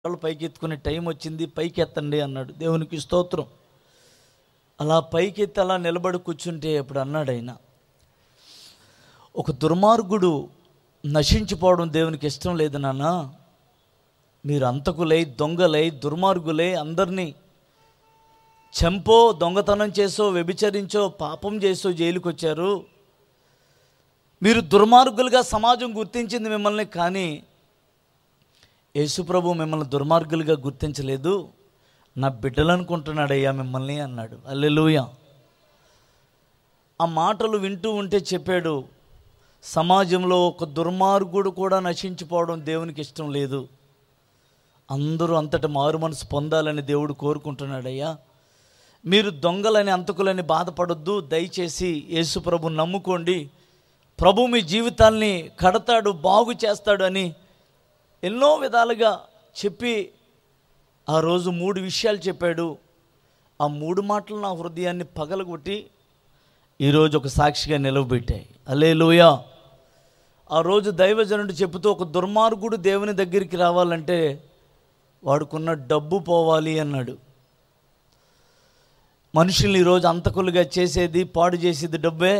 వాళ్ళు పైకి ఎత్తుకునే టైం వచ్చింది పైకి ఎత్తండి అన్నాడు దేవునికి స్తోత్రం అలా పైకి ఎత్తి అలా నిలబడి కూర్చుంటే అప్పుడు అన్నాడు ఆయన ఒక దుర్మార్గుడు నశించిపోవడం దేవునికి ఇష్టం లేదు నాన్న మీరు అంతకులై దొంగలై దుర్మార్గులై అందరినీ చంపో దొంగతనం చేసో వ్యభిచరించో పాపం చేసో జైలుకి వచ్చారు మీరు దుర్మార్గులుగా సమాజం గుర్తించింది మిమ్మల్ని కానీ యేసుప్రభు మిమ్మల్ని దుర్మార్గులుగా గుర్తించలేదు నా బిడ్డలు అనుకుంటున్నాడయ్యా మిమ్మల్ని అన్నాడు అల్లెలుయ ఆ మాటలు వింటూ ఉంటే చెప్పాడు సమాజంలో ఒక దుర్మార్గుడు కూడా నశించిపోవడం దేవునికి ఇష్టం లేదు అందరూ అంతటి మారు మనసు పొందాలని దేవుడు కోరుకుంటున్నాడయ్యా మీరు దొంగలని అంతకులని బాధపడొద్దు దయచేసి యేసు ప్రభు నమ్ముకోండి ప్రభు మీ జీవితాల్ని కడతాడు బాగు చేస్తాడు అని ఎన్నో విధాలుగా చెప్పి ఆ రోజు మూడు విషయాలు చెప్పాడు ఆ మూడు మాటలు నా హృదయాన్ని పగలగొట్టి ఈరోజు ఒక సాక్షిగా నిలవబెట్టాయి అలే ఆ రోజు దైవజనుడు చెబుతూ ఒక దుర్మార్గుడు దేవుని దగ్గరికి రావాలంటే వాడుకున్న డబ్బు పోవాలి అన్నాడు మనుషుల్ని ఈరోజు అంతకులుగా చేసేది పాడు చేసేది డబ్బే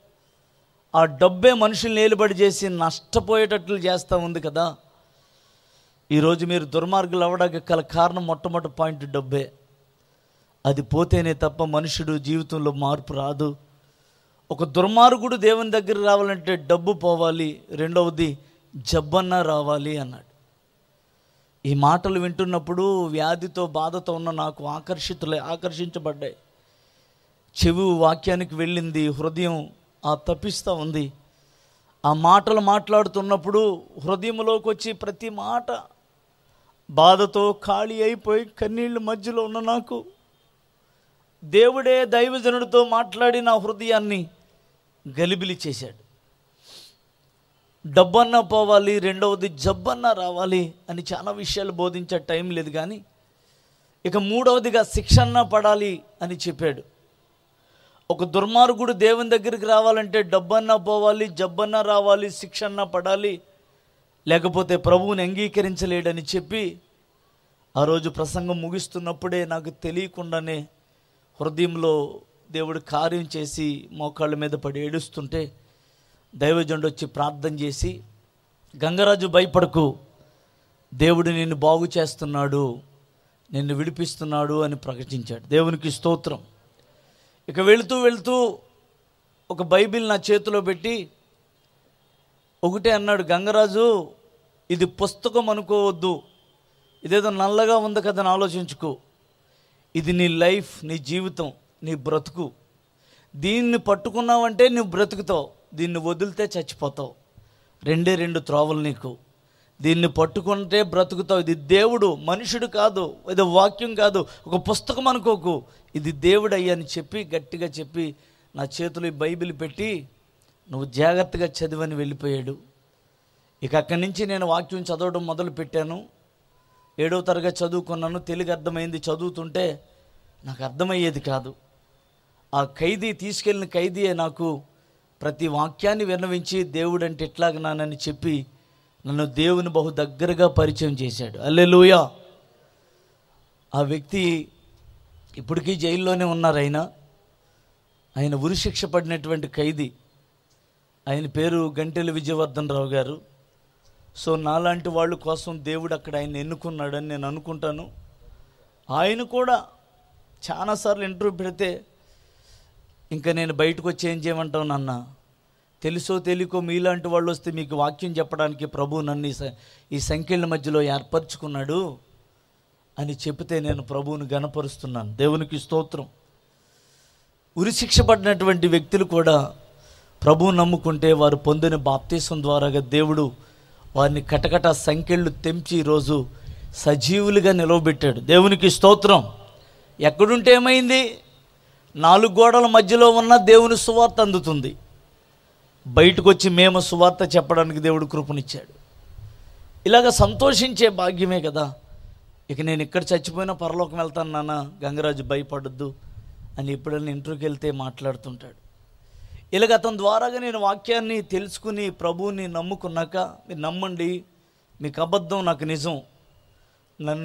ఆ డబ్బే మనుషుల్ని ఏలుబడి చేసి నష్టపోయేటట్లు చేస్తూ ఉంది కదా ఈరోజు మీరు దుర్మార్గులు అవ్వడానికి గల కారణం మొట్టమొదటి పాయింట్ డబ్బే అది పోతేనే తప్ప మనుషుడు జీవితంలో మార్పు రాదు ఒక దుర్మార్గుడు దేవుని దగ్గర రావాలంటే డబ్బు పోవాలి రెండవది జబ్బన్న రావాలి అన్నాడు ఈ మాటలు వింటున్నప్పుడు వ్యాధితో బాధతో ఉన్న నాకు ఆకర్షితులే ఆకర్షించబడ్డాయి చెవి వాక్యానికి వెళ్ళింది హృదయం ఆ తప్పిస్తూ ఉంది ఆ మాటలు మాట్లాడుతున్నప్పుడు హృదయంలోకి వచ్చి ప్రతి మాట బాధతో ఖాళీ అయిపోయి కన్నీళ్ళ మధ్యలో ఉన్న నాకు దేవుడే దైవజనుడితో మాట్లాడి నా హృదయాన్ని గలిబిలి చేశాడు డబ్బన్నా పోవాలి రెండవది జబ్బన్నా రావాలి అని చాలా విషయాలు బోధించే టైం లేదు కానీ ఇక మూడవదిగా శిక్షణ పడాలి అని చెప్పాడు ఒక దుర్మార్గుడు దేవుని దగ్గరికి రావాలంటే డబ్బన్నా పోవాలి జబ్బన్నా రావాలి శిక్షణ పడాలి లేకపోతే ప్రభువుని అంగీకరించలేడని చెప్పి ఆ రోజు ప్రసంగం ముగిస్తున్నప్పుడే నాకు తెలియకుండానే హృదయంలో దేవుడు కార్యం చేసి మోకాళ్ళ మీద పడి ఏడుస్తుంటే దైవజనుడు వచ్చి ప్రార్థన చేసి గంగరాజు భయపడకు దేవుడు నిన్ను బాగు చేస్తున్నాడు నిన్ను విడిపిస్తున్నాడు అని ప్రకటించాడు దేవునికి స్తోత్రం ఇక వెళుతూ వెళుతూ ఒక బైబిల్ నా చేతిలో పెట్టి ఒకటే అన్నాడు గంగరాజు ఇది పుస్తకం అనుకోవద్దు ఇదేదో నల్లగా ఉంది కదా అని ఆలోచించుకో ఇది నీ లైఫ్ నీ జీవితం నీ బ్రతుకు దీన్ని పట్టుకున్నావంటే నువ్వు బ్రతుకుతావు దీన్ని వదిలితే చచ్చిపోతావు రెండే రెండు త్రోవలు నీకు దీన్ని పట్టుకుంటే బ్రతుకుతావు ఇది దేవుడు మనుషుడు కాదు ఇది వాక్యం కాదు ఒక పుస్తకం అనుకోకు ఇది దేవుడు అయ్యని చెప్పి గట్టిగా చెప్పి నా చేతిలో ఈ బైబిల్ పెట్టి నువ్వు జాగ్రత్తగా చదివని వెళ్ళిపోయాడు ఇక అక్కడి నుంచి నేను వాక్యం చదవడం మొదలు పెట్టాను ఏడవ తరగతి చదువుకున్నాను తెలుగు అర్థమైంది చదువుతుంటే నాకు అర్థమయ్యేది కాదు ఆ ఖైదీ తీసుకెళ్ళిన ఖైదీయే నాకు ప్రతి వాక్యాన్ని విన్నవించి దేవుడు అంటే ఎట్లాగనానని చెప్పి నన్ను దేవుని బహు దగ్గరగా పరిచయం చేశాడు అల్లెలుయా ఆ వ్యక్తి ఇప్పటికీ జైల్లోనే ఉన్నారు ఆయన ఆయన ఉరిశిక్ష పడినటువంటి ఖైదీ ఆయన పేరు గంటెల విజయవర్ధన్ రావు గారు సో నాలాంటి వాళ్ళ కోసం దేవుడు అక్కడ ఆయన ఎన్నుకున్నాడని నేను అనుకుంటాను ఆయన కూడా చాలాసార్లు ఇంటర్వ్యూ పెడితే ఇంకా నేను బయటకు వచ్చి ఏం చేయమంటావు నాన్న తెలుసో తెలియకో మీలాంటి వాళ్ళు వస్తే మీకు వాక్యం చెప్పడానికి ప్రభు నన్ను ఈ స- ఈ సంఖ్యల మధ్యలో ఏర్పరచుకున్నాడు అని చెప్తే నేను ప్రభువుని గనపరుస్తున్నాను దేవునికి స్తోత్రం ఉరిశిక్ష పడినటువంటి వ్యక్తులు కూడా ప్రభువు నమ్ముకుంటే వారు పొందిన బాప్తీసం ద్వారాగా దేవుడు వారిని కటకట సంఖ్యలు తెంచి ఈరోజు సజీవులుగా నిలవబెట్టాడు దేవునికి స్తోత్రం ఎక్కడుంటే ఏమైంది నాలుగు గోడల మధ్యలో ఉన్న దేవుని సువార్త అందుతుంది బయటకు వచ్చి మేము సువార్త చెప్పడానికి దేవుడు కృపనిచ్చాడు ఇలాగ సంతోషించే భాగ్యమే కదా ఇక నేను ఇక్కడ చచ్చిపోయినా పరలోకం వెళ్తాను నాన్న గంగరాజు భయపడద్దు అని ఎప్పుడైనా ఇంటర్వ్యూకి వెళ్తే మాట్లాడుతుంటాడు ఇలాగ అతని ద్వారాగా నేను వాక్యాన్ని తెలుసుకుని ప్రభువుని నమ్ముకున్నాక మీరు నమ్మండి మీకు అబద్ధం నాకు నిజం నన్ను